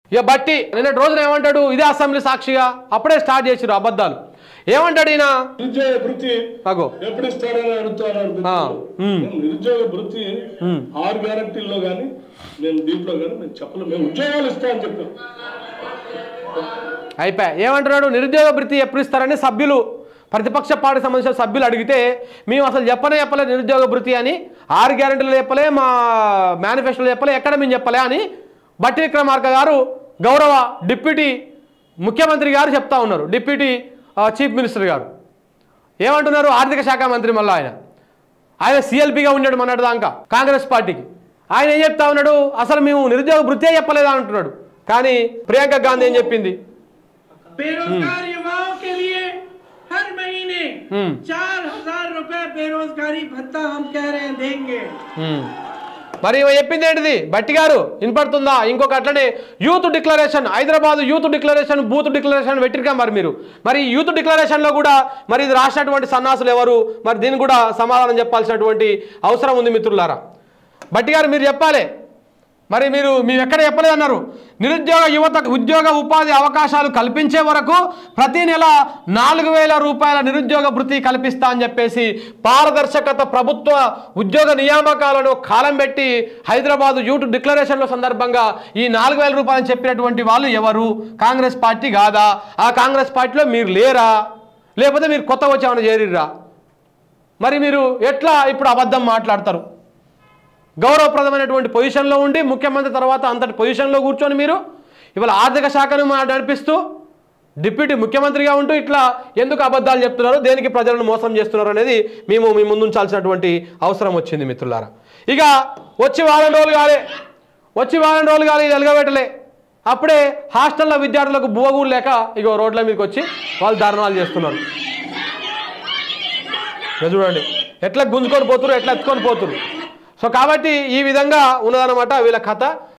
ఇక బట్టి నిన్నటి రోజున ఏమంటాడు ఇదే అసెంబ్లీ సాక్షిగా అప్పుడే స్టార్ట్ చేసిరు అబద్ధాలు ఏమంటాడు ఈయన నిరుద్యోగ వృత్తి అగో ఎప్పుడు ఇస్తారని అడుగుతున్నారు ఆ, ఉమ్. మేము నిరుద్యోగ వృత్తి ఉమ్. ఆరు గ్యారంటీల్లో కానీ మేము దీంట్లో కానీ మేము చెప్పలేము మేము ఉద్యోగాలు ఇస్తామని చెప్పాం అయిపోయా ఏమంటున్నాడు నిరుద్యోగ భృతి ఎప్పుడు ఇస్తారని సభ్యులు ప్రతిపక్ష పార్టీ సంబంధించిన సభ్యులు అడిగితే మేము అసలు చెప్పనే చెప్పలే నిరుద్యోగ భృతి అని ఆరు గ్యారెంటీలు చెప్పలే మా మేనిఫెస్టోలో చెప్పలే ఎక్కడ మేము చెప్పలే అని బట్టి విక్రమార్క గారు గౌరవ డిప్యూటీ ముఖ్యమంత్రి గారు చెప్తా ఉన్నారు డిప్యూటీ ఆ, చీఫ్ మినిస్టర్ గారు ఏమంటున్నారు ఆర్థిక శాఖ మంత్రి మళ్ళీ ఆయన ఆయన సిఎల్పిగా ఉన్నాడు మొన్నటి దాకా కాంగ్రెస్ పార్టీకి ఆయన ఏం చెప్తా ఉన్నాడు అసలు మేము నిరుద్యోగ వృత్తే చెప్పలేదా అంటున్నాడు కానీ ప్రియాంక గాంధీ ఏం చెప్పింది बेरोजगार युवाओं के लिए हर महीने हम्म। चार हजार रुपए बेरोजगारी भत्ता हम कह रहे हैं देंगे ఉమ్. మరి ఈమె చెప్పింది ఏంటిది బట్టి గారు వినపడుతుందా ఇంకొక అట్లనే youth declaration Hyderabad youth declaration booth declaration పెట్టిరుగా మరి మీరు మరి ఈ యూత్ డిక్లరేషన్లో కూడా మరి ఇది రాసినటువంటి సన్నాసులు ఎవరు మరి దీనికి కూడా సమాధానం చెప్పాల్సినటువంటి అవసరం ఉంది మిత్రులారా బట్టి గారు మీరు చెప్పాలి మరి మీరు మేము ఎక్కడ చెప్పలేదన్నారు నిరుద్యోగ యువతకు ఉద్యోగ ఉపాధి అవకాశాలు కల్పించే వరకు ప్రతి నెల నాలుగు వేల రూపాయల నిరుద్యోగ భృతి కల్పిస్తా అని చెప్పేసి పారదర్శకత ప్రభుత్వ ఉద్యోగ నియామకాలను కాలం పెట్టి హైదరాబాద్ యూట్ డిక్లరేషన్ల సందర్భంగా ఈ నాలుగు వేల రూపాయలు చెప్పినటువంటి వాళ్ళు ఎవరు కాంగ్రెస్ పార్టీ కాదా ఆ కాంగ్రెస్ పార్టీలో మీరు లేరా లేకపోతే మీరు కొత్త వచ్చి ఏమైనా చేరిర్రా మరి మీరు ఎట్లా ఇప్పుడు అబద్ధం మాట్లాడతారు గౌరవప్రదమైనటువంటి పొజిషన్లో ఉండి ముఖ్యమంత్రి తర్వాత అంతటి పొజిషన్లో కూర్చొని మీరు ఇవాళ ఆర్థిక శాఖను మా నడిపిస్తూ డిప్యూటీ ముఖ్యమంత్రిగా ఉంటూ ఇట్లా ఎందుకు అబద్ధాలు చెప్తున్నారు దేనికి ప్రజలను మోసం చేస్తున్నారు అనేది మేము మీ ముందు ఉంచాల్సినటువంటి అవసరం వచ్చింది మిత్రులారా ఇక వచ్చి వారం రోజులు కాలే వచ్చి వారం రోజులు కాలే ఇది ఎలగబెట్టలే అప్పుడే హాస్టల్లో విద్యార్థులకు బువగూలు లేక ఇగో రోడ్ల మీదకి వచ్చి వాళ్ళు ధర్నాలు చేస్తున్నారు ఇక చూడండి ఎట్లా గుంజుకొని పోతురు ఎట్లా ఎత్తుకొని పోతురు సో కాబట్టి ఈ విధంగా ఉన్నదన్నమాట వీళ్ళ కథ